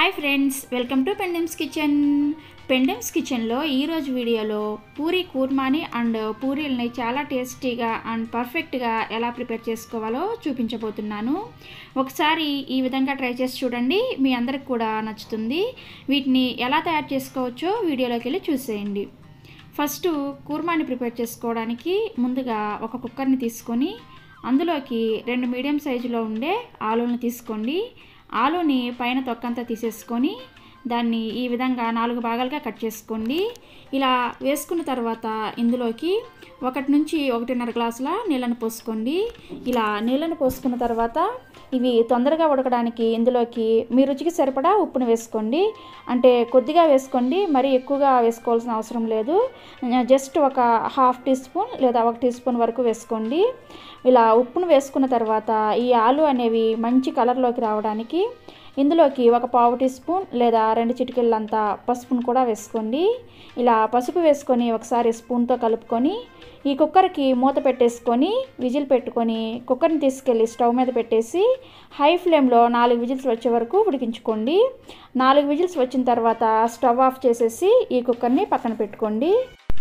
hi friends welcome to Pendem's kitchen Pendem's కిచెన్లో ఈరోజు వీడియోలో పూరి కూర్మాని అండ్ పూరీలని చాలా టేస్టీగా అండ్ పర్ఫెక్ట్గా ఎలా ప్రిపేర్ చేసుకోవాలో చూపించబోతున్నాను ఒకసారి ఈ విధంగా ట్రై చేసి చూడండి మీ అందరికి కూడా నచ్చుతుంది వీటిని ఎలా తయారు చేసుకోవచ్చో వీడియోలోకి వెళ్ళి చూసేయండి ఫస్ట్ కూర్మాని ప్రిపేర్ చేసుకోవడానికి ముందుగా ఒక కుక్కర్ని తీసుకొని అందులోకి రెండు మీడియం సైజులో ఉండే ఆలుని తీసుకోండి ఆలుని పైన తొక్కంతా తీసేసుకొని దాన్ని ఈ విధంగా నాలుగు భాగాలుగా కట్ చేసుకోండి ఇలా వేసుకున్న తర్వాత ఇందులోకి ఒకటి నుంచి ఒకటిన్నర గ్లాసుల నీళ్ళని పోసుకోండి ఇలా నీళ్ళని పోసుకున్న తర్వాత ఇవి తొందరగా ఉడకడానికి ఇందులోకి మీ రుచికి సరిపడా ఉప్పును వేసుకోండి అంటే కొద్దిగా వేసుకోండి మరీ ఎక్కువగా వేసుకోవాల్సిన అవసరం లేదు జస్ట్ ఒక హాఫ్ టీ స్పూన్ లేదా ఒక టీ స్పూన్ వరకు వేసుకోండి ఇలా ఉప్పును వేసుకున్న తర్వాత ఈ ఆలు అనేవి మంచి కలర్లోకి రావడానికి ఇందులోకి ఒక పావు టీ స్పూన్ లేదా రెండు చిటికెళ్ళంతా పసుపును కూడా వేసుకోండి ఇలా పసుపు వేసుకొని ఒకసారి స్పూన్తో కలుపుకొని ఈ కుక్కర్కి మూత పెట్టేసుకొని విజిల్ పెట్టుకొని కుక్కర్ని తీసుకెళ్ళి స్టవ్ మీద పెట్టేసి హై ఫ్లేమ్లో నాలుగు విజిల్స్ వచ్చే వరకు ఉడికించుకోండి నాలుగు విజిల్స్ వచ్చిన తర్వాత స్టవ్ ఆఫ్ చేసేసి ఈ కుక్కర్ని పక్కన పెట్టుకోండి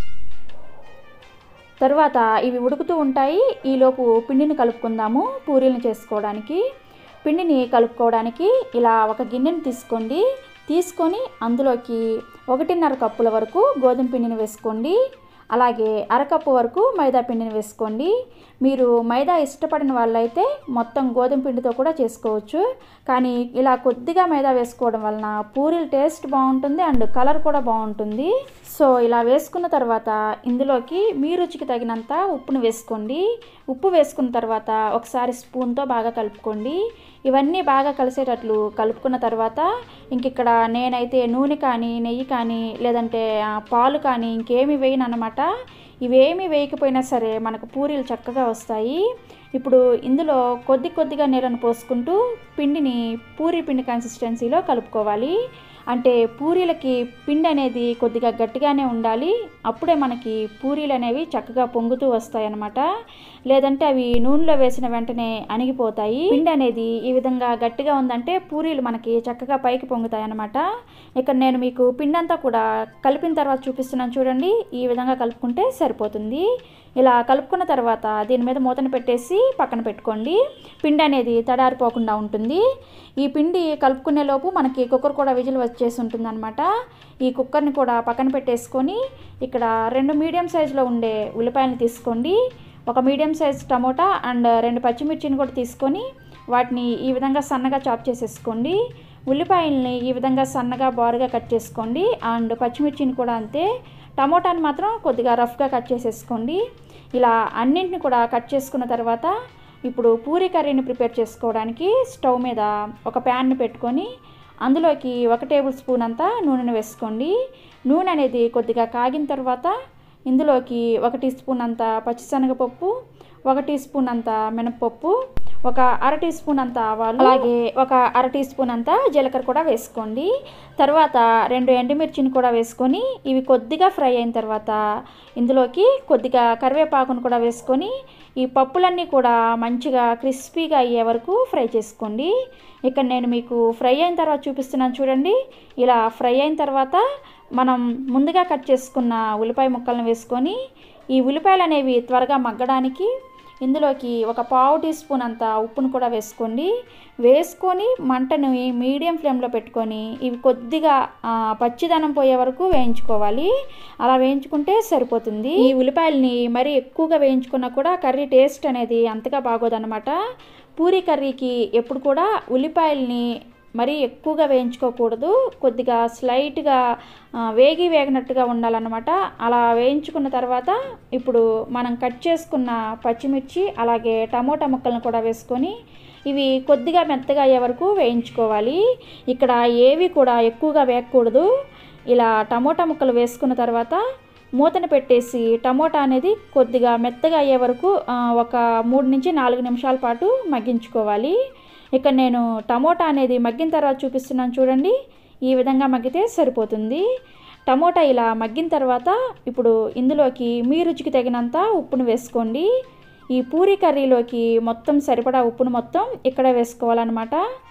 తర్వాత ఇవి ఉడుకుతూ ఉంటాయి ఈలోపు పిండిని కలుపుకుందాము పూరీలను చేసుకోవడానికి పిండిని కలుపుకోవడానికి ఇలా ఒక గిన్నెని తీసుకోండి తీసుకొని అందులోకి ఒకటిన్నర కప్పుల వరకు గోధుమ పిండిని వేసుకోండి అలాగే అరకప్పు వరకు మైదా పిండిని వేసుకోండి మీరు మైదా ఇష్టపడిన వాళ్ళైతే మొత్తం గోధుమ పిండితో కూడా చేసుకోవచ్చు కానీ ఇలా కొద్దిగా మైదా వేసుకోవడం వలన పూరీల టేస్ట్ బాగుంటుంది అండ్ కలర్ కూడా బాగుంటుంది సో ఇలా వేసుకున్న తర్వాత ఇందులోకి మీ రుచికి తగినంత ఉప్పును వేసుకోండి ఉప్పు వేసుకున్న తర్వాత ఒకసారి స్పూన్తో బాగా కలుపుకోండి ఇవన్నీ బాగా కలిసేటట్లు కలుపుకున్న తర్వాత ఇంక ఇక్కడ నేనైతే నూనె కానీ నెయ్యి కానీ లేదంటే పాలు కానీ ఇంకేమి వేయను అనమాట ఇవేమి వేయకపోయినా సరే మనకు పూరీలు చక్కగా వస్తాయి ఇప్పుడు ఇందులో కొద్ది కొద్దిగా నీళ్ళను పోసుకుంటూ పిండిని పూరి పిండి కన్సిస్టెన్సీలో కలుపుకోవాలి అంటే పూరీలకి పిండి అనేది కొద్దిగా గట్టిగానే ఉండాలి అప్పుడే మనకి పూరీలు అనేవి చక్కగా పొంగుతూ వస్తాయి అన్నమాట లేదంటే అవి నూనెలో వేసిన వెంటనే అణిగిపోతాయి పిండి అనేది ఈ విధంగా గట్టిగా ఉందంటే పూరీలు మనకి చక్కగా పైకి పొంగుతాయి అన్నమాట ఇక్కడ నేను మీకు పిండి అంతా కూడా కలిపిన తర్వాత చూపిస్తున్నాను చూడండి ఈ విధంగా కలుపుకుంటే సరిపోతుంది ఇలా కలుపుకున్న తర్వాత దీని మీద మూతను పెట్టేసి పక్కన పెట్టుకోండి పిండి అనేది తడారిపోకుండా ఉంటుంది ఈ పిండి కలుపుకునే లోపు మనకి కుక్కర్ కూడా విజిల్ వచ్చేసి ఉంటుందన్నమాట ఈ కుక్కర్ని కూడా పక్కన పెట్టేసుకొని ఇక్కడ రెండు మీడియం సైజులో ఉండే ఉల్లిపాయలు తీసుకోండి ఒక మీడియం సైజ్ టమోటా అండ్ రెండు పచ్చిమిర్చిని కూడా తీసుకొని వాటిని ఈ విధంగా సన్నగా చాప్ చేసేసుకోండి ఉల్లిపాయల్ని ఈ విధంగా సన్నగా బారుగా కట్ చేసుకోండి అండ్ పచ్చిమిర్చిని కూడా అంతే టమోటాని మాత్రం కొద్దిగా రఫ్గా కట్ చేసేసుకోండి ఇలా అన్నింటిని కూడా కట్ చేసుకున్న తర్వాత ఇప్పుడు పూరి కర్రీని ప్రిపేర్ చేసుకోవడానికి స్టవ్ మీద ఒక ప్యాన్ని పెట్టుకొని అందులోకి ఒక టేబుల్ స్పూన్ అంతా నూనెను వేసుకోండి నూనె అనేది కొద్దిగా కాగిన తర్వాత ఇందులోకి ఒక టీ స్పూన్ అంత పచ్చిశనగపప్పు ఒక టీ స్పూన్ అంత మినపప్పు ఒక అర టీ స్పూన్ అంత ఆవాలు అలాగే ఒక అర టీ స్పూన్ అంత జీలకర్ర కూడా వేసుకోండి తర్వాత రెండు ఎండుమిర్చిని కూడా వేసుకొని ఇవి కొద్దిగా ఫ్రై అయిన తర్వాత ఇందులోకి కొద్దిగా కరివేపాకును కూడా వేసుకొని ఈ పప్పులన్నీ కూడా మంచిగా క్రిస్పీగా అయ్యే వరకు ఫ్రై చేసుకోండి ఇక్కడ నేను మీకు ఫ్రై అయిన తర్వాత చూపిస్తున్నాను చూడండి ఇలా ఫ్రై అయిన తర్వాత మనం ముందుగా కట్ చేసుకున్న ఉల్లిపాయ ముక్కలను వేసుకొని ఈ ఉల్లిపాయలు అనేవి త్వరగా మగ్గడానికి ఇందులోకి ఒక పావు టీ స్పూన్ అంత ఉప్పును కూడా వేసుకోండి వేసుకొని మంటను మీడియం ఫ్లేమ్లో పెట్టుకొని ఇవి కొద్దిగా పచ్చిదనం పోయే వరకు వేయించుకోవాలి అలా వేయించుకుంటే సరిపోతుంది ఈ ఉల్లిపాయలని మరీ ఎక్కువగా వేయించుకున్నా కూడా కర్రీ టేస్ట్ అనేది అంతగా బాగోదన్నమాట పూరీ కర్రీకి ఎప్పుడు కూడా ఉల్లిపాయల్ని మరీ ఎక్కువగా వేయించుకోకూడదు కొద్దిగా స్లైట్గా వేగి వేగినట్టుగా ఉండాలన్నమాట అలా వేయించుకున్న తర్వాత ఇప్పుడు మనం కట్ చేసుకున్న పచ్చిమిర్చి అలాగే టమోటా ముక్కలను కూడా వేసుకొని ఇవి కొద్దిగా మెత్తగా అయ్యే వరకు వేయించుకోవాలి ఇక్కడ ఏవి కూడా ఎక్కువగా వేయకూడదు ఇలా టమోటా ముక్కలు వేసుకున్న తర్వాత మూతను పెట్టేసి టమోటా అనేది కొద్దిగా మెత్తగా అయ్యే వరకు ఒక మూడు నుంచి నాలుగు నిమిషాల పాటు మగ్గించుకోవాలి ఇక్కడ నేను టమోటా అనేది మగ్గిన తర్వాత చూపిస్తున్నాను చూడండి ఈ విధంగా మగ్గితే సరిపోతుంది టమోటా ఇలా మగ్గిన తర్వాత ఇప్పుడు ఇందులోకి మీ రుచికి తగినంత ఉప్పును వేసుకోండి ఈ పూరి కర్రీలోకి మొత్తం సరిపడా ఉప్పును మొత్తం ఇక్కడ వేసుకోవాలన్నమాట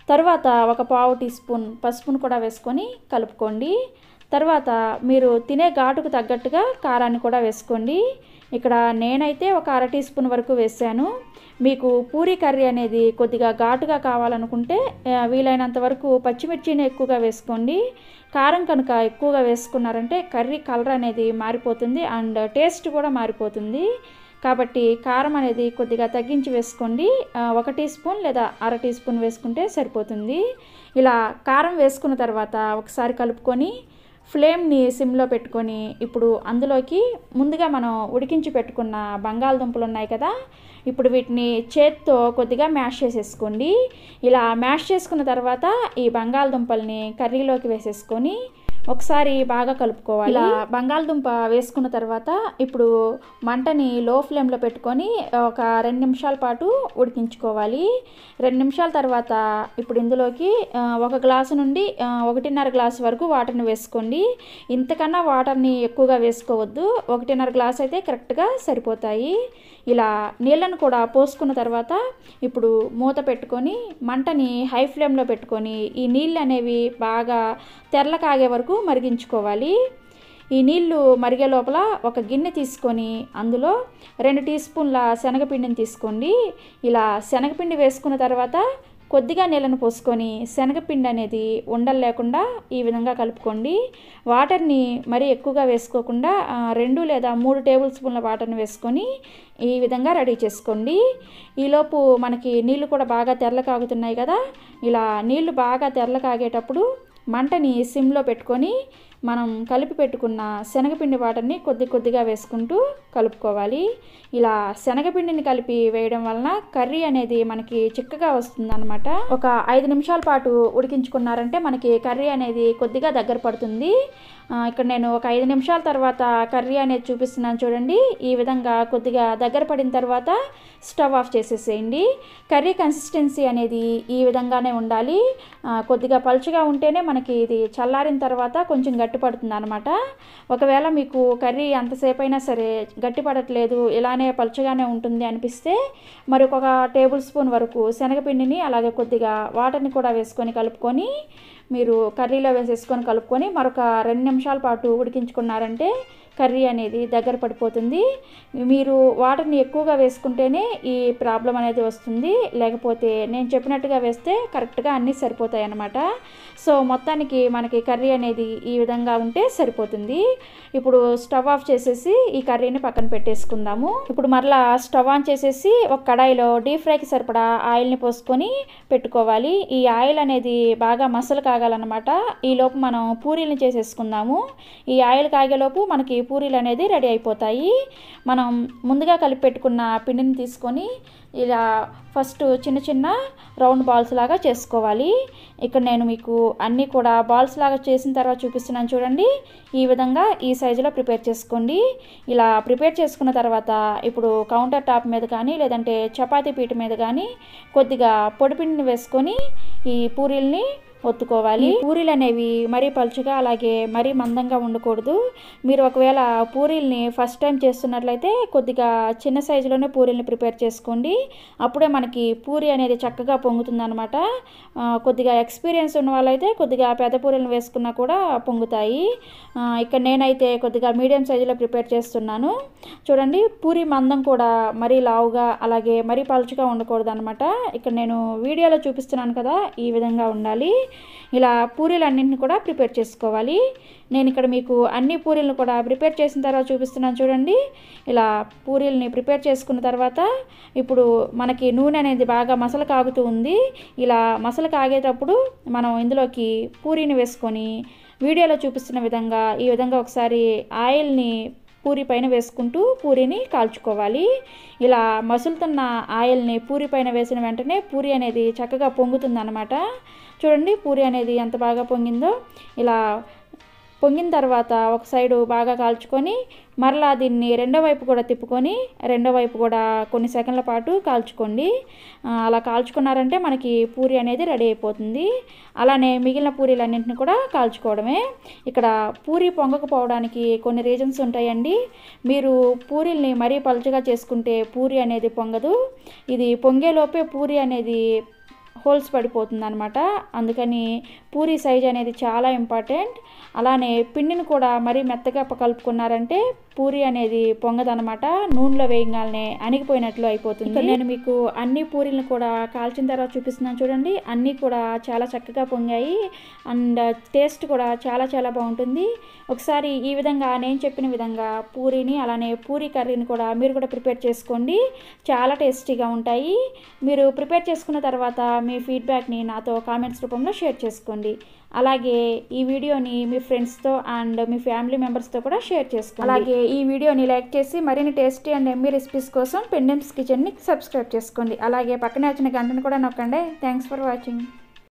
తర్వాత ఒక పావు టీ స్పూన్ పసుపును కూడా వేసుకొని కలుపుకోండి తర్వాత మీరు తినే ఘాటుకు తగ్గట్టుగా కారాన్ని కూడా వేసుకోండి ఇక్కడ నేనైతే ఒక అర టీ స్పూన్ వరకు వేసాను మీకు పూరీ కర్రీ అనేది కొద్దిగా ఘాటుగా కావాలనుకుంటే ఆ, వీలైనంత వరకు పచ్చిమిర్చిని ఎక్కువగా వేసుకోండి కారం కనుక ఎక్కువగా వేసుకున్నారంటే కర్రీ కలర్ అనేది మారిపోతుంది అండ్ టేస్ట్ కూడా మారిపోతుంది కాబట్టి కారం అనేది కొద్దిగా తగ్గించి వేసుకోండి ఆ, ఒక టీ స్పూన్ లేదా అర టీ స్పూన్ వేసుకుంటే సరిపోతుంది ఇలా కారం వేసుకున్న తర్వాత ఒకసారి కలుపుకొని ఫ్లేమ్ని సిమ్లో పెట్టుకొని ఇప్పుడు అందులోకి ముందుగా మనం ఉడికించి పెట్టుకున్న బంగాళదుంపలు ఉన్నాయి కదా ఇప్పుడు వీటిని చేత్తో కొద్దిగా మ్యాష్ చేసేసుకోండి ఇలా మ్యాష్ చేసుకున్న తర్వాత ఈ బంగాళదుంపల్ని కర్రీలోకి వేసేసుకొని ఒకసారి బాగా కలుపుకోవాలి ఇలా బంగాళదుంప వేసుకున్న తర్వాత ఇప్పుడు మంటని లో ఫ్లేమ్లో పెట్టుకొని ఒక రెండు నిమిషాల పాటు ఉడికించుకోవాలి రెండు నిమిషాల తర్వాత ఇప్పుడు ఇందులోకి ఆ, ఒక గ్లాసు నుండి ఆ, ఒకటిన్నర గ్లాసు వరకు వాటర్ని వేసుకోండి ఇంతకన్నా వాటర్ని ఎక్కువగా వేసుకోవద్దు ఒకటిన్నర గ్లాస్ అయితే కరెక్ట్గా సరిపోతాయి ఇలా నీళ్ళను కూడా పోసుకున్న తర్వాత ఇప్పుడు మూత పెట్టుకొని మంటని హై ఫ్లేమ్లో పెట్టుకొని ఈ నీళ్ళు అనేవి బాగా తెరల కాగే వరకు మరిగించుకోవాలి ఈ నీళ్లు మరిగే లోపల ఒక గిన్నె తీసుకొని అందులో రెండు టీ స్పూన్ల శనగపిండిని తీసుకోండి ఇలా శనగపిండి వేసుకున్న తర్వాత కొద్దిగా నీళ్ళను పోసుకొని శనగపిండి అనేది ఉండలు లేకుండా ఈ విధంగా కలుపుకోండి వాటర్ని మరీ ఎక్కువగా వేసుకోకుండా ఆ, రెండు లేదా మూడు టేబుల్ స్పూన్ల వాటర్ని వేసుకొని ఈ విధంగా రెడీ చేసుకోండి ఈలోపు మనకి నీళ్లు కూడా బాగా తెరల కాగుతున్నాయి కదా ఇలా నీళ్లు బాగా తెరల కాగేటప్పుడు మంటని సిమ్లో పెట్టుకొని మనం కలిపి పెట్టుకున్న శనగపిండి వాటర్ని కొద్ది కొద్దిగా వేసుకుంటూ కలుపుకోవాలి ఇలా శనగపిండిని కలిపి వేయడం వలన కర్రీ అనేది మనకి చిక్కగా వస్తుందన్నమాట ఒక ఐదు నిమిషాల పాటు ఉడికించుకున్నారంటే మనకి కర్రీ అనేది కొద్దిగా దగ్గర పడుతుంది ఆ, ఇక్కడ నేను ఒక ఐదు నిమిషాల తర్వాత కర్రీ అనేది చూపిస్తున్నాను చూడండి ఈ విధంగా కొద్దిగా దగ్గర పడిన తర్వాత స్టవ్ ఆఫ్ చేసేసేయండి కర్రీ కన్సిస్టెన్సీ అనేది ఈ విధంగానే ఉండాలి ఆ, కొద్దిగా పలుచగా ఉంటేనే మనకి ఇది చల్లారిన తర్వాత కొంచెం గట్టి పడుతుంది అనమాట ఒకవేళ మీకు కర్రీ అంతసేపు అయినా సరే గట్టి పడట్లేదు ఇలానే పలుచగానే ఉంటుంది అనిపిస్తే మరి ఒక టేబుల్ స్పూన్ వరకు శనగపిండిని అలాగే కొద్దిగా వాటర్ని కూడా వేసుకొని కలుపుకొని మీరు కర్రీలో వేసేసుకొని కలుపుకొని మరొక రెండు నిమిషాల పాటు ఉడికించుకున్నారంటే కర్రీ అనేది దగ్గర పడిపోతుంది మీరు వాటర్ని ఎక్కువగా వేసుకుంటేనే ఈ ప్రాబ్లం అనేది వస్తుంది లేకపోతే నేను చెప్పినట్టుగా వేస్తే కరెక్ట్గా అన్నీ సరిపోతాయి అన్నమాట సో మొత్తానికి మనకి కర్రీ అనేది ఈ విధంగా ఉంటే సరిపోతుంది ఇప్పుడు స్టవ్ ఆఫ్ చేసేసి ఈ కర్రీని పక్కన పెట్టేసుకుందాము ఇప్పుడు మరలా స్టవ్ ఆన్ చేసేసి ఒక కడాయిలో డీప్ ఫ్రైకి సరిపడా ఆయిల్ని పోసుకొని పెట్టుకోవాలి ఈ ఆయిల్ అనేది బాగా మసలు కాగాలన్నమాట ఈ లోపు మనం పూరీలను చేసేసుకుందాము ఈ ఆయిల్ కాగేలోపు మనకి పూరీలు అనేది రెడీ అయిపోతాయి మనం ముందుగా కలిపి పెట్టుకున్న పిండిని తీసుకొని ఇలా ఫస్ట్ చిన్న చిన్న రౌండ్ బాల్స్ లాగా చేసుకోవాలి ఇక్కడ నేను మీకు అన్నీ కూడా బాల్స్ లాగా చేసిన తర్వాత చూపిస్తున్నాను చూడండి ఈ విధంగా ఈ సైజులో ప్రిపేర్ చేసుకోండి ఇలా ప్రిపేర్ చేసుకున్న తర్వాత ఇప్పుడు కౌంటర్ టాప్ మీద కానీ లేదంటే చపాతీ పీట మీద కానీ కొద్దిగా పొడిపిండిని వేసుకొని ఈ పూరీల్ని ఒత్తుకోవాలి పూరీలు అనేవి మరీ పలుచగా అలాగే మరీ మందంగా ఉండకూడదు మీరు ఒకవేళ పూరీల్ని ఫస్ట్ టైం చేస్తున్నట్లయితే కొద్దిగా చిన్న సైజులోనే పూరీల్ని ప్రిపేర్ చేసుకోండి అప్పుడే మనకి పూరి అనేది చక్కగా పొంగుతుందన్నమాట ఆ, కొద్దిగా ఎక్స్పీరియన్స్ ఉన్న వాళ్ళైతే కొద్దిగా పెద్ద పూరీలను వేసుకున్నా కూడా పొంగుతాయి ఆ, ఇక్కడ నేనైతే కొద్దిగా మీడియం సైజులో ప్రిపేర్ చేస్తున్నాను చూడండి పూరి మందం కూడా మరీ లావుగా అలాగే మరీ పలుచగా ఉండకూడదు అనమాట ఇక్కడ నేను వీడియోలో చూపిస్తున్నాను కదా ఈ విధంగా ఉండాలి ఇలా పూరీలు అన్నింటిని కూడా ప్రిపేర్ చేసుకోవాలి నేను ఇక్కడ మీకు అన్ని పూరీలను కూడా ప్రిపేర్ చేసిన తర్వాత చూపిస్తున్నాను చూడండి ఇలా పూరీలని ప్రిపేర్ చేసుకున్న తర్వాత ఇప్పుడు మనకి నూనె అనేది బాగా మసలు కాగుతూ ఉంది ఇలా మసలు కాగేటప్పుడు మనం ఇందులోకి పూరీని వేసుకొని వీడియోలో చూపిస్తున్న విధంగా ఈ విధంగా ఒకసారి ఆయిల్ని పూరి పైన వేసుకుంటూ పూరిని కాల్చుకోవాలి ఇలా మసులుతున్న ఆయిల్ని పూరి పైన వేసిన వెంటనే పూరి అనేది చక్కగా పొంగుతుంది అనమాట చూడండి పూరి అనేది ఎంత బాగా పొంగిందో ఇలా పొంగిన తర్వాత ఒక సైడు బాగా కాల్చుకొని మరలా దీన్ని రెండో వైపు కూడా తిప్పుకొని రెండో వైపు కూడా కొన్ని సెకండ్ల పాటు కాల్చుకోండి ఆ, అలా కాల్చుకున్నారంటే మనకి పూరి అనేది రెడీ అయిపోతుంది అలానే మిగిలిన పూరీలన్నింటిని కూడా కాల్చుకోవడమే ఇక్కడ పూరి పొంగకపోవడానికి కొన్ని రీజన్స్ ఉంటాయండి మీరు పూరీల్ని మరీ పలుచగా చేసుకుంటే పూరి అనేది పొంగదు ఇది పొంగేలోపే పూరి అనేది హోల్స్ పడిపోతుంది అనమాట అందుకని పూరి సైజ్ అనేది చాలా ఇంపార్టెంట్ అలానే పిండిని కూడా మరీ మెత్తగా ప- కలుపుకున్నారంటే పూరి అనేది పొంగదనమాట నూనెలో వేయగానే అణిగిపోయినట్లు అయిపోతుంది ఇక్కడ నేను మీకు అన్ని పూరీలను కూడా కాల్చిన తర్వాత చూపిస్తున్నాను చూడండి అన్నీ కూడా చాలా చక్కగా పొంగాయి అండ్ టేస్ట్ కూడా చాలా చాలా బాగుంటుంది ఒకసారి ఈ విధంగా నేను చెప్పిన విధంగా పూరీని అలానే పూరీ కర్రీని కూడా మీరు కూడా ప్రిపేర్ చేసుకోండి చాలా టేస్టీగా ఉంటాయి మీరు ప్రిపేర్ చేసుకున్న తర్వాత మీ ఫీడ్బ్యాక్ని నాతో కామెంట్స్ రూపంలో షేర్ చేసుకోండి అలాగే ఈ వీడియోని మీ ఫ్రెండ్స్తో అండ్ మీ ఫ్యామిలీ మెంబర్స్తో కూడా షేర్ చేసుకోండి అలాగే ఈ వీడియోని లైక్ చేసి మరిన్ని టేస్టీ అండ్ ఎమ్మీ రెసిపీస్ కోసం పెండెమ్స్ కిచెన్ని సబ్స్క్రైబ్ చేసుకోండి అలాగే పక్కనే వచ్చిన గంటను కూడా నొక్కండి థ్యాంక్స్ ఫర్ వాచింగ్